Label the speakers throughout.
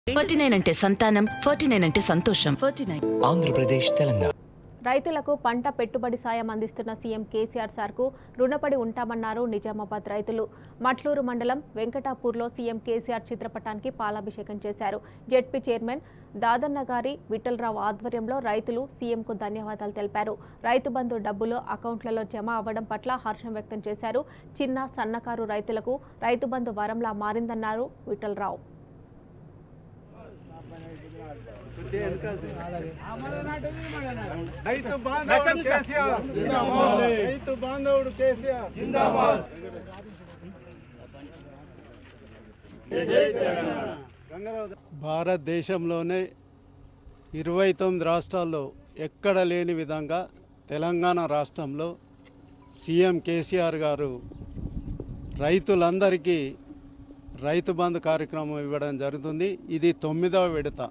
Speaker 1: forty nine అంటే సంతానం forty nine అంటే సంతోషం ఫార్టీ నైన్
Speaker 2: ఆంధ్రప్రదేశ్ తెలంగాణ
Speaker 3: రైతులకు పంట పెట్టుబడి సాయం అందిస్తున్న సీఎం కేసీఆర్ సార్కు రుణపడి ఉంటామన్నారు నిజామాబాద్ రైతులు మట్లూరు మండలం వెంకటాపూర్లో సీఎం కేసీఆర్ చిత్రపటానికి పాలాభిషేకం చేశారు జెడ్పీ చైర్మన్ దాదన్న గారి విఠలరావు ఆధ్వర్యంలో రైతులు సీఎంకు ధన్యవాదాలు తెలిపారు రైతు బంధు డబ్బులు అకౌంట్లలో జమ అవ్వడం పట్ల హర్షం వ్యక్తం చేశారు చిన్న సన్నకారు రైతులకు రైతు బంధు వరంలా మారిందన్నారు విఠలరావు
Speaker 4: రైతు బాంధవుడు కేసీఆర్ రైతు బాంధవుడు కేసీఆర్ భారతదేశంలోనే ఇరవై తొమ్మిది రాష్ట్రాల్లో ఎక్కడ లేని విధంగా తెలంగాణ రాష్ట్రంలో సీఎం కేసీఆర్ గారు రైతులందరికీ రైతు బంధు కార్యక్రమం ఇవ్వడం జరుగుతుంది ఇది తొమ్మిదవ విడత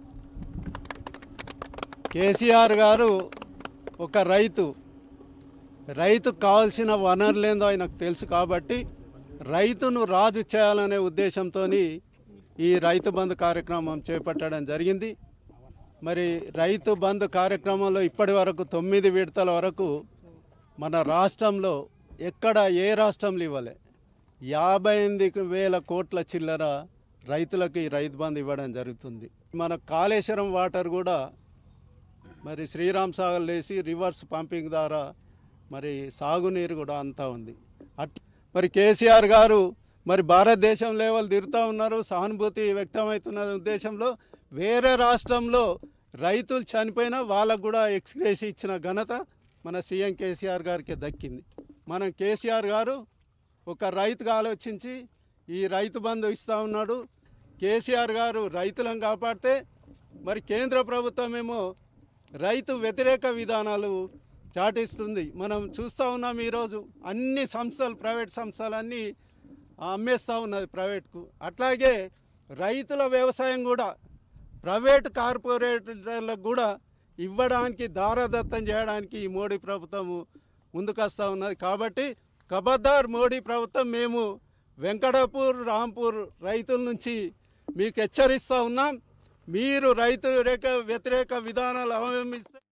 Speaker 4: కేసీఆర్ గారు ఒక రైతు రైతుకు కావాల్సిన వనరులేందో ఆయనకు తెలుసు కాబట్టి రైతును రాజు చేయాలనే ఉద్దేశంతో ఈ రైతు బంధు కార్యక్రమం చేపట్టడం జరిగింది మరి రైతు బంధు కార్యక్రమంలో ఇప్పటి వరకు తొమ్మిది విడతల వరకు మన రాష్ట్రంలో ఎక్కడ ఏ రాష్ట్రంలో ఇవ్వలే యాభై ఎనిమిది వేల కోట్ల చిల్లర రైతులకు ఈ రైతు బంధు ఇవ్వడం జరుగుతుంది మన కాళేశ్వరం వాటర్ కూడా మరి శ్రీరామ్ సాగర్ లేసి రివర్స్ పంపింగ్ ద్వారా మరి సాగునీరు కూడా అంతా ఉంది అట్ మరి కేసీఆర్ గారు మరి భారతదేశం లెవెల్ తిరుగుతూ ఉన్నారు సానుభూతి వ్యక్తమవుతున్న ఉద్దేశంలో వేరే రాష్ట్రంలో రైతులు చనిపోయినా వాళ్ళకు కూడా ఎక్స్గ్రేస్ ఇచ్చిన ఘనత మన సీఎం కేసీఆర్ గారికి దక్కింది మనం కేసీఆర్ గారు ఒక రైతుగా ఆలోచించి ఈ రైతు బంధు ఇస్తూ ఉన్నాడు కేసీఆర్ గారు రైతులను కాపాడితే మరి కేంద్ర ప్రభుత్వం ఏమో రైతు వ్యతిరేక విధానాలు చాటిస్తుంది మనం చూస్తూ ఉన్నాం ఈరోజు అన్ని సంస్థలు ప్రైవేట్ సంస్థలన్నీ అమ్మేస్తూ ఉన్నది ప్రైవేట్కు అట్లాగే రైతుల వ్యవసాయం కూడా ప్రైవేట్ కార్పొరేటర్లకు కూడా ఇవ్వడానికి దారదత్తం చేయడానికి ఈ మోడీ ప్రభుత్వము ముందుకొస్తూ ఉన్నది కాబట్టి ఖబర్దార్ మోడీ ప్రభుత్వం మేము వెంకటాపూర్ రాంపూర్ రైతుల నుంచి మీకు హెచ్చరిస్తూ ఉన్నాం మీరు రైతు వ్యతిరేక వ్యతిరేక విధానాలు అవలంబిస్తే